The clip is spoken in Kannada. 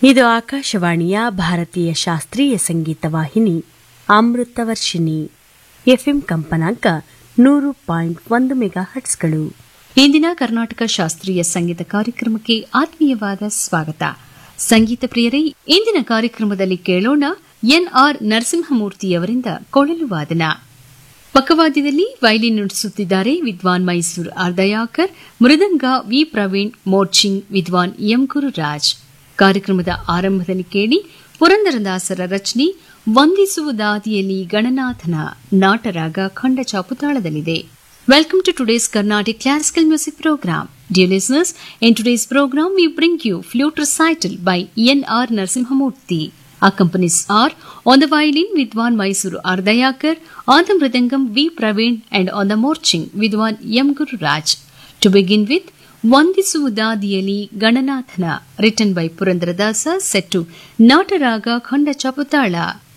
ಇದು ಆಕಾಶವಾಣಿಯ ಭಾರತೀಯ ಶಾಸ್ತ್ರೀಯ ಸಂಗೀತ ವಾಹಿನಿ ಅಮೃತವರ್ಷಿಣಿ ಎಫ್ಎಂ ಕಂಪನಾಂಕ ನೂರು ಪಾಯಿಂಟ್ ಒಂದು ಮೆಗಾ ಹಟ್ಸ್ಗಳು ಇಂದಿನ ಕರ್ನಾಟಕ ಶಾಸ್ತ್ರೀಯ ಸಂಗೀತ ಕಾರ್ಯಕ್ರಮಕ್ಕೆ ಆತ್ಮೀಯವಾದ ಸ್ವಾಗತ ಸಂಗೀತ ಪ್ರಿಯರೇ ಇಂದಿನ ಕಾರ್ಯಕ್ರಮದಲ್ಲಿ ಕೇಳೋಣ ಎನ್ಆರ್ ನರಸಿಂಹಮೂರ್ತಿಯವರಿಂದ ಕೊಳಲು ವಾದನ ಪಕ್ಕವಾದ್ಯದಲ್ಲಿ ವೈಲಿನ್ ನುಡಿಸುತ್ತಿದ್ದಾರೆ ವಿದ್ವಾನ್ ಮೈಸೂರು ಆರ್ದಯಾಕರ್ ಮೃದಂಗ ವಿ ಪ್ರವೀಣ್ ಮೋರ್ಚಿಂಗ್ ವಿದ್ವಾನ್ ಎಂ ಗುರುರಾಜ್ ಕಾರ್ಯಕ್ರಮದ ಆರಂಭದಲ್ಲಿ ಕೇಳಿ ಪುರಂದರದಾಸರ ರಚನೆ ವಂದಿಸುವುದಾದಿಯಲ್ಲಿ ಗಣನಾಥನ ನಾಟರಾಗ ಖಂಡ ಚಾಪುತಾಳದಲ್ಲಿದೆ Welcome to today's Carnatic Classical Music Program. Dear listeners, in today's program we bring you flute recital by N.R. Narsimhamurthy. Accompanies are on the violin Vidwan Mysuru Ardayakar, on the mridangam V. Praveen and on the morching Vidwan M. Guru Raj. To begin with, ವಂದಿಸುವುದಾದಿಯಲಿ ಗಣನಾಥನ written by Purandaradasa set to Nataraga Khanda Chaputala